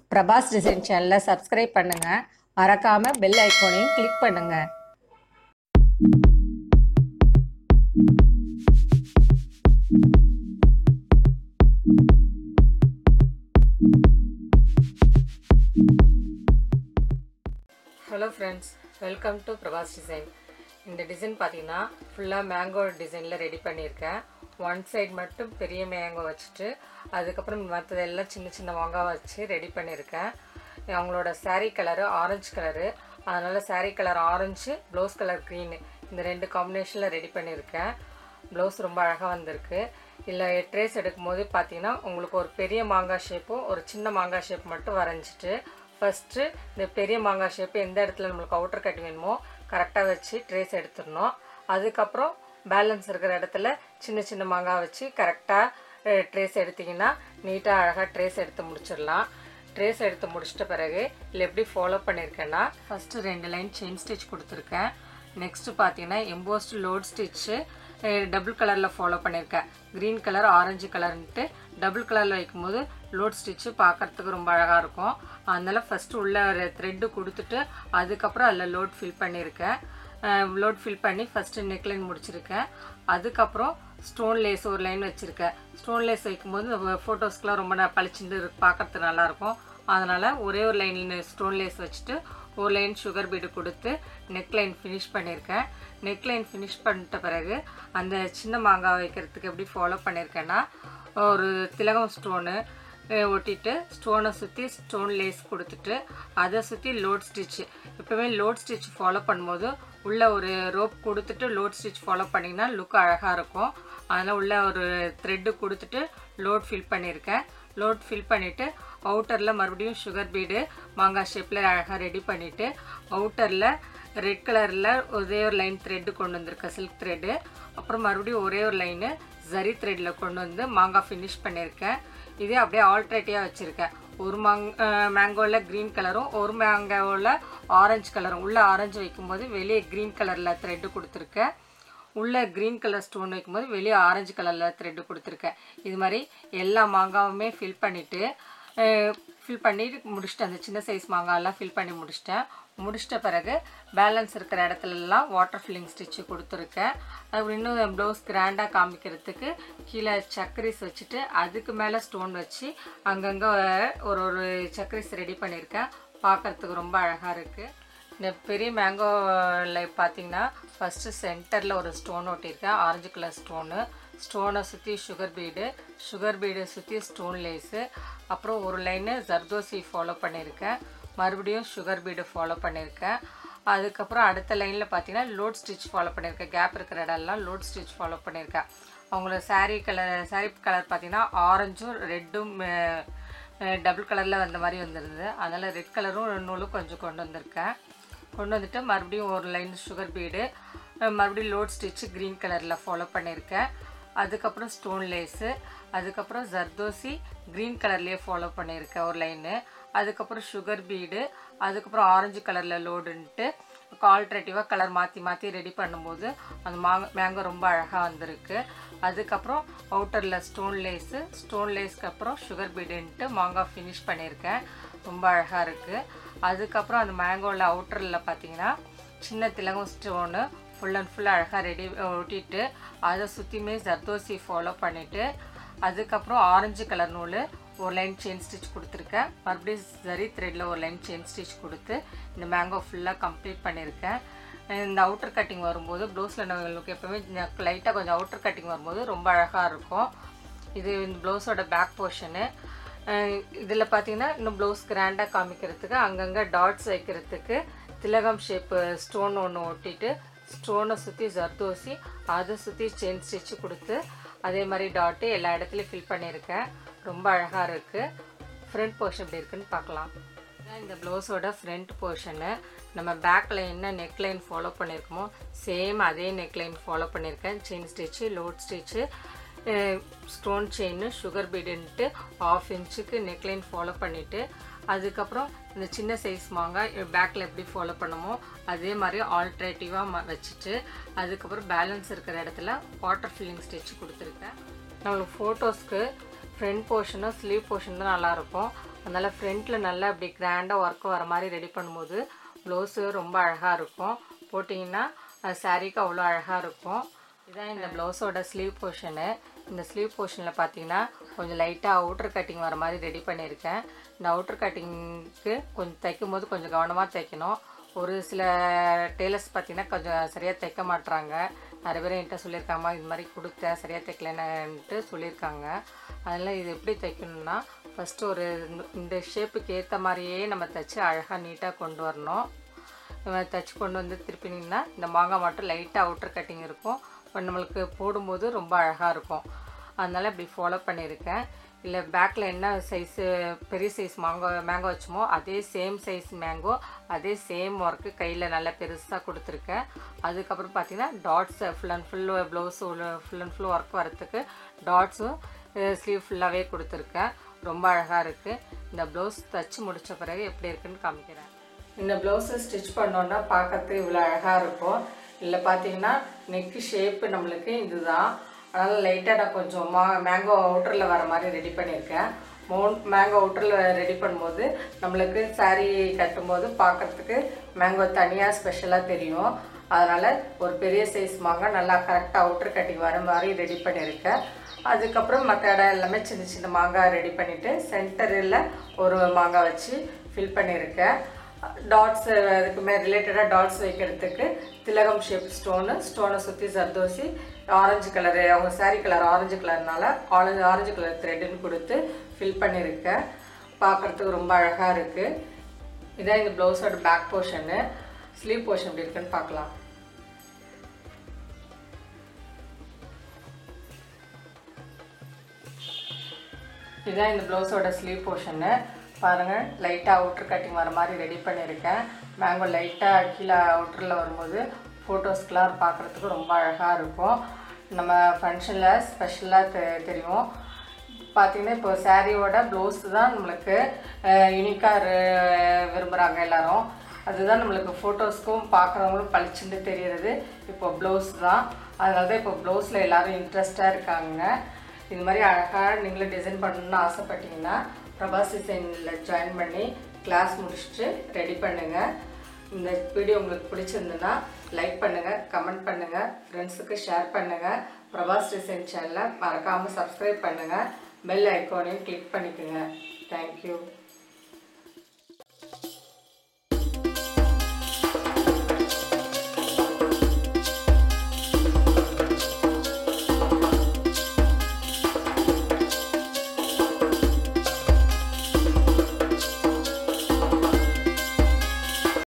Prabhas design சேனலை subscribe பண்ணுங்கள் மறக்காமல் பெல் ஐக்கோனையும் கிளிக் பண்ணுங்கள் hello friends welcome to Prabhas design இந்த டிசைன் பார்த்தீங்கன்னா ஃபுல்லாக மேங்கோ டிசைனில் ரெடி பண்ணியிருக்கேன் ஒன் சைடு மட்டும் பெரிய மேங்கோ வச்சுட்டு அதுக்கப்புறம் மற்றதெல்லாம் சின்ன சின்ன மாங்காய் வச்சு ரெடி பண்ணியிருக்கேன் அவங்களோட saree கலரு ஆரஞ்சு கலரு அதனால் saree colour orange blouse colour green இந்த ரெண்டு காம்பினேஷனில் ரெடி பண்ணியிருக்கேன் ப்ளவுஸ் ரொம்ப அழகாக வந்திருக்கு இல்லை ட்ரேஸ் எடுக்கும் போது பார்த்தீங்கன்னா உங்களுக்கு ஒரு பெரிய மாங்காய் ஷேப்பும் ஒரு சின்ன மாங்காய் ஷேப் மட்டும் வரைஞ்சிட்டு ஃபஸ்ட்டு இந்த பெரிய மாங்காய் ஷேப்பு எந்த இடத்துல நம்மளுக்கு அவுட்டர் கட் வேணுமோ கரெக்டாக வச்சு ட்ரேஸ் எடுத்துடணும் அதுக்கப்புறம் பேலன்ஸ் இருக்கிற இடத்துல சின்ன சின்ன மாங்காய் வச்சு கரெக்டாக ட்ரேஸ் எடுத்திங்கன்னா நீட்டாக அழகாக ட்ரேஸ் எடுத்து முடிச்சிடலாம் ட்ரேஸ் எடுத்து முடிச்சிட்ட பிறகு இல்லை எப்படி ஃபாலோ பண்ணியிருக்கேன்னா ஃபஸ்ட்டு ரெண்டு லைன் செயின் ஸ்டிச் கொடுத்துருக்கேன் நெக்ஸ்ட்டு பார்த்தீங்கன்னா எம்போஸ்ட் லோட் ஸ்டிச்சு டபுள் கலரில் ஃபாலோ பண்ணியிருக்கேன் க்ரீன் கலர் ஆரஞ்சு கலர்ன்ட்டு டபுள் கலரில் வைக்கும்போது லோட் ஸ்டிச்சு பார்க்கறதுக்கு ரொம்ப அழகாக இருக்கும் அதனால் ஃபஸ்ட்டு உள்ள ஒரு த்ரெட்டு கொடுத்துட்டு அதுக்கப்புறம் அதில் லோட் ஃபில் பண்ணியிருக்கேன் லோட் ஃபில் பண்ணி ஃபஸ்ட்டு நெக்லைன் முடிச்சிருக்கேன் அதுக்கப்புறம் ஸ்டோன் லேஸ் ஒரு லைன் வச்சுருக்கேன் ஸ்டோன் லேஸ் வைக்கும்போது ஃபோட்டோஸ்க்கெலாம் ரொம்ப ந- பளிச்சுட்டு இருக்கு- பார்க்கறதுக்கு நல்லாயிருக்கும் அதனால் ஒரே ஒரு லைன் ஸ்டோன் லேஸ் வச்சுட்டு ஒரு லைன் சுகர் பீடு கொடுத்து நெக்லைன் ஃபினிஷ் பண்ணியிருக்கேன் நெக்லைன் ஃபினிஷ் பண்ணிட்ட பிறகு அந்த சின்ன மாங்காய் வைக்கிறதுக்கு எப்படி ஃபாலோ பண்ணியிருக்கேன்னா ஒரு திலகம் ஸ்டோனு ஒட்டிட்டு ஸ்டோனை சுற்றி ஸ்டோன் லேஸ் கொடுத்துட்டு அதை சுற்றி லோட் ஸ்டிச்சு எப்போவுமே லோட் ஸ்டிச் ஃபாலோ பண்ணும்போது உள்ள ஒரு ரோப் கொடுத்துட்டு லோட் ஸ்டிச் ஃபாலோ பண்ணிங்கன்னா லுக் அழகாக இருக்கும் அதனால் உள்ள ஒரு த்ரெட்டு கொடுத்துட்டு லோட் ஃபில் பண்ணியிருக்கேன் லோட் ஃபில் பண்ணிவிட்டு அவுட்டரில் மறுபடியும் சுகர் பீடு மாங்காய் ஷேப்பில் அழகாக ரெடி பண்ணிவிட்டு அவுட்டரில் ரெட் கலரில் ஒரே ஒரு லைன் த்ரெட்டு கொண்டு வந்திருக்கேன் சில்க் த்ரெட்டு அப்புறம் மறுபடியும் ஒரே ஒரு லைனு ஜரி த்ரெட்டில் கொண்டு வந்து மாங்காய் ஃபினிஷ் பண்ணியிருக்கேன் இதே அப்படியே ஆல்ட்ரேட்டிவாக வச்சுருக்கேன் ஒரு மாங் மேங்கோவில் க்ரீன் கலரும் ஒரு மேங்கோவில் ஆரஞ்சு கலரும் உள்ளே ஆரஞ்சு வைக்கும்போது வெளியே க்ரீன் கலரில் த்ரெட்டு கொடுத்துருக்கேன் உள்ளே க்ரீன் கலர் ஸ்டோன் வைக்கும்போது வெளியே ஆரஞ்சு கலரில் த்ரெட்டு கொடுத்துருக்கேன் இது மாதிரி எல்லா மாங்காவுமே ஃபில் பண்ணிவிட்டு ஃபில் பண்ணி முடிச்சிட்டேன் அந்த சின்ன சைஸ் மாங்காயெல்லாம் ஃபில் பண்ணி முடிச்சிட்டேன் முடிச்சிட்ட பிறகு பேலன்ஸ் இருக்கிற இடத்துலலாம் வாட்டர் ஃபில்லிங் ஸ்டிச்சு கொடுத்துருக்கேன் அது இன்னும் ப்ளவுஸ் கிராண்டாக காமிக்கிறதுக்கு கீழே சக்கரிஸ் வச்சுட்டு அதுக்கு மேலே ஸ்டோன் வச்சு அங்கங்கே ஒரு ஒரு சக்கரிஸ் ரெடி பண்ணியிருக்கேன் பார்க்கறதுக்கு ரொம்ப அழகாக இருக்குது இந்த பெரிய மேங்கோவில் பார்த்தீங்கன்னா ஃபஸ்ட்டு சென்டரில் ஒரு ஸ்டோன் ஒட்டியிருக்கேன் ஆரஞ்சு கலர் ஸ்டோனு ஸ்டோனை சுற்றி சுகர் பீடு சுகர் பீடை சுற்றி ஸ்டோன் லேஸு அப்புறம் ஒரு லைனு ஜர்தோசி ஃபாலோ பண்ணியிருக்கேன் மறுபடியும் சுகர் பீடு ஃபாலோ பண்ணியிருக்கேன் அதுக்கப்புறம் அடுத்த லைனில் பார்த்தீங்கன்னா லோட் ஸ்டிச் ஃபாலோ பண்ணியிருக்கேன் கேப் இருக்கிற இடம்லாம் லோட் ஸ்டிச் ஃபாலோ பண்ணியிருக்கேன் அவங்களோட saree கலர் saree கலர் பார்த்தீங்கன்னா ஆரஞ்சும் ரெட்டும் டபுள் கலரில் வந்த மாதிரி வந்திருந்தது அதனால் ரெட் கலரும் நூலும் கொஞ்சம் கொண்டு வந்திருக்கேன் கொண்டு வந்துட்டு மறுபடியும் ஒரு லைன் சுகர் பீடு மறுபடியும் லோட் ஸ்டிச்சு க்ரீன் கலரில் ஃபாலோ பண்ணியிருக்கேன் அதுக்கப்புறம் ஸ்டோன் லேஸு அதுக்கப்புறம் ஜர்தோசி க்ரீன் கலர்லேயே ஃபாலோ பண்ணியிருக்கேன் ஒரு லைனு அதுக்கப்புறம் சுகர் பீடு அதுக்கப்புறம் ஆரஞ்சு கலரில் லோடுன்ட்டு ஆல்ட்ரேட்டிவாக கலர் மாற்றி மாற்றி ரெடி பண்ணும்போது அந்த மாங்க மேங்கோ ரொம்ப அழகாக வந்திருக்கு அதுக்கப்புறம் அவுட்டரில் ஸ்டோன் லேஸு ஸ்டோன் லேஸ்க்கு அப்புறம் சுகர் பீடுன்ட்டு மாங்காய் ஃபினிஷ் பண்ணியிருக்கேன் ரொம்ப அழகாக இருக்குது அதுக்கப்புறம் அந்த மேங்கோவில் அவுட்டரில் பார்த்தீங்கன்னா சின்ன திலகம் ஸ்டோனு ஃபுல் அண்ட் ஃபுல் அழகாக ரெடி ஒட்டிட்டு அதை சுற்றியுமே ஜர்தோசி ஃபாலோ பண்ணிவிட்டு அதுக்கப்புறம் ஆரஞ்சு கலர் நூல் ஒரு லைன் செயின் ஸ்டிச் கொடுத்துருக்கேன் மறுபடியும் ஜரி த்ரெட்டில் ஒரு லைன் செயின் ஸ்டிச் கொடுத்து இந்த மேங்கோ ஃபுல்லாக கம்ப்ளீட் பண்ணியிருக்கேன் இந்த அவுட்டர் கட்டிங் வரும்போது ப்ளவுஸில் நம்மளுக்கு எப்போவுமே லைட்டாக கொஞ்சம் அவுட்டர் கட்டிங் வரும்போது ரொம்ப அழகாக இருக்கும் இது இந்த ப்ளவுஸோட பேக் போர்ஷனு இதில் பார்த்தீங்கன்னா இன்னும் ப்ளவுஸ் கிராண்டாக காமிக்கிறதுக்கு அங்கங்கே டாட்ஸ் வைக்கிறதுக்கு திலகம் ஷேப்பு ஸ்டோன் ஒன்று ஒட்டிட்டு ஸ்டோனை சுற்றி ஜர்தோசி அதை சுற்றி செயின் ஸ்டிச்சு கொடுத்து அதே மாதிரி டாட்டு எல்லா இடத்துலையும் ஃபில் பண்ணியிருக்கேன் ரொம்ப அழகாக இருக்குது ஃப்ரண்ட் போர்ஷன் எப்படி இருக்குன்னு பார்க்கலாம் இதான் இந்த ப்ளவுஸோட ஃப்ரண்ட் போர்ஷனு நம்ம பேக்கில் என்ன நெக்லைன் ஃபாலோ பண்ணியிருக்கோமோ சேம் அதே நெக்லைன் ஃபாலோ பண்ணியிருக்கேன் chain stitch load stitch stone chain sugar பீடுன்ட்டு ஆஃப் இன்ச்சுக்கு நெக்லைன் ஃபாலோ பண்ணிவிட்டு அதுக்கப்புறம் இந்த சின்ன சைஸ் மாங்காய் பேக்கில் எப்படி ஃபாலோ பண்ணுமோ அதே மாதிரி ஆல்ட்ரேட்டிவாக வச்சுட்டு அதுக்கப்புறம் பேலன்ஸ் இருக்கிற இடத்துல வாட்டர் ஃபில்லிங் ஸ்டிச் கொடுத்துருக்கேன் நம்மளுக்கு ஃபோட்டோஸ்க்கு ஃப்ரண்ட் போர்ஷனும் ஸ்லீவ் போர்ஷன் தான் நல்லாயிருக்கும் அதனால் ஃப்ரண்ட்டில் நல்லா இப்படி கிராண்டாக ஒர்க் வர மாதிரி ரெடி பண்ணும்போது ப்ளவுஸு ரொம்ப அழகாக இருக்கும் போட்டிங்கன்னா சாரீக்கு அவ்வளோ அழகாக இருக்கும் இதான் இந்த ப்ளவுஸோட ஸ்லீவ் போர்ஷனு இந்த ஸ்லீவ் போர்ஷனில் பார்த்தீங்கன்னா கொஞ்சம் லைட்டாக அவுட்டர் கட்டிங் வர மாதிரி ரெடி பண்ணியிருக்கேன் இந்த அவுட்டர் கட்டிங்க்கு கொஞ்சம் தைக்கும் போது கொஞ்சம் கவனமாக தைக்கணும் ஒரு சில டெய்லர்ஸ் பார்த்தீங்கன்னா கொஞ்சம் சரியாக தைக்க மாட்றாங்க நிறைய பேர் என்கிட்ட சொல்லியிருக்காங்க இது மாதிரி கொடுத்தேன் சரியாக தைக்கலன்னுட்டு சொல்லியிருக்காங்க அதனால் இது எப்படி தைக்கணும்னா ஃபஸ்ட்டு ஒரு இந்த ஷேப்புக்கு ஏற்ற மாதிரியே நம்ம தைச்சி அழகாக நீட்டாக கொண்டு வரணும் நம்ம தைச்சி கொண்டு வந்து திருப்பினீங்கன்னா இந்த மாங்காய் மட்டும் லைட்டாக அவுட்டர் கட்டிங் இருக்கும் இப்போ நம்மளுக்கு போடும்போது ரொம்ப அழகாக இருக்கும் அதனால் இப்படி ஃபாலோ பண்ணியிருக்கேன் இல்லை பேக்கில் என்ன சைஸு பெரிய சைஸ் மேங்கோ மேங்கோ வச்சோமோ அதே சேம் சைஸ் மேங்கோ அதே சேம் ஒர்க்கு கையில் நல்லா பெருசாக கொடுத்துருக்கேன் அதுக்கப்புறம் பார்த்தீங்கன்னா dots full and full blouse full and full work வரத்துக்கு டாட்ஸும் ஸ்லீவ் ஃபுல்லாகவே கொடுத்துருக்கேன் ரொம்ப அழகாக இருக்குது இந்த ப்ளவுஸ் தச்சு முடித்த பிறகு எப்படி இருக்குன்னு காமிக்கிறேன் இந்த ப்ளவுஸை ஸ்டிச் பண்ணோன்னா பார்க்கறதுக்கு இவ்வளோ அழகாக இருக்கும் இல்லை பார்த்தீங்கன்னா நெக்கு ஷேப்பு நம்மளுக்கு இதுதான் அதனால் லைட்டாக நான் கொஞ்சம் மா மேங்கோ அவுட்டரில் வர மாதிரி ரெடி பண்ணியிருக்கேன் மோன் மேங்கோ அவுட்டரில் ரெடி பண்ணும்போது நம்மளுக்கு saree கட்டும்போது பார்க்கறதுக்கு மேங்கோ தனியாக ஸ்பெஷலாக தெரியும் அதனால் ஒரு பெரிய சைஸ் மாங்காய் நல்லா கரெக்டாக அவுட்டர் கட்டிங் வர மாதிரி ரெடி பண்ணியிருக்கேன் அதுக்கப்புறம் மற்ற இடம் எல்லாமே சின்ன சின்ன மாங்காய் ரெடி பண்ணிவிட்டு சென்டரில் ஒரு மாங்காய் வச்சு ஃபில் பண்ணியிருக்கேன் டாட்ஸ் அதுக்குமே ரிலேட்டடாக டாட்ஸ் வைக்கிறதுக்கு திலகம் ஷேப் ஸ்டோனு ஸ்டோனை சுற்றி ஜர்தோசி ஆரஞ்சு கலரு அவங்க saree கலர் ஆரஞ்சு கலர்னால ஆரஞ்சு ஆரஞ்சு கலர் த்ரெட்டுன்னு கொடுத்து ஃபில் பண்ணியிருக்கேன் பார்க்குறதுக்கு ரொம்ப அழகாக இருக்குது இதான் இந்த ப்ளவுஸோட பேக் போர்ஷனு ஸ்லீவ் போர்ஷன் எப்படி இருக்குன்னு பார்க்கலாம் இதுதான் இந்த ப்ளவுஸோட ஸ்லீவ் போர்ஷனு பாருங்கள் லைட்டாக அவுட்ரு கட்டிங் வர மாதிரி ரெடி பண்ணியிருக்கேன் மேங்கோ லைட்டாக கீழே அவுட்டரில் வரும்போது ஃபோட்டோஸ்க்கெலாம் பார்க்குறதுக்கு ரொம்ப அழகாக இருக்கும் நம்ம ஃபங்க்ஷனில் ஸ்பெஷலாக தெ தெரியும் பார்த்தீங்கன்னா இப்போ சாரியோட ப்ளவுஸ் தான் நம்மளுக்கு யூனிக்காக விரும்புகிறாங்க எல்லாரும் அதுதான் நம்மளுக்கு ஃபோட்டோஸ்க்கும் பார்க்குறவங்களும் பளிச்சுன்னு தெரியறது இப்போ ப்ளவுஸ் தான் அதனால தான் இப்போ ப்ளவுஸில் எல்லோரும் இன்ட்ரெஸ்டாக இருக்காங்க இது மாதிரி அழகாக நீங்களும் டிசைன் பண்ணணும்னு ஆசைப்பட்டீங்கன்னா பிரபாஸ் டிசைனில் ஜாயின் பண்ணி கிளாஸ் முடிச்சுட்டு ரெடி பண்ணுங்கள் இந்த வீடியோ உங்களுக்கு பிடிச்சிருந்துன்னா லைக் பண்ணுங்கள் கமெண்ட் பண்ணுங்கள் ஃப்ரெண்ட்ஸுக்கு ஷேர் பண்ணுங்கள் பிரபாஸ் டிசைன் சேனலை மறக்காமல் சப்ஸ்கிரைப் பண்ணுங்கள் பெல் ஐக்கானையும் கிளிக் பண்ணிக்கோங்க தேங்க்யூ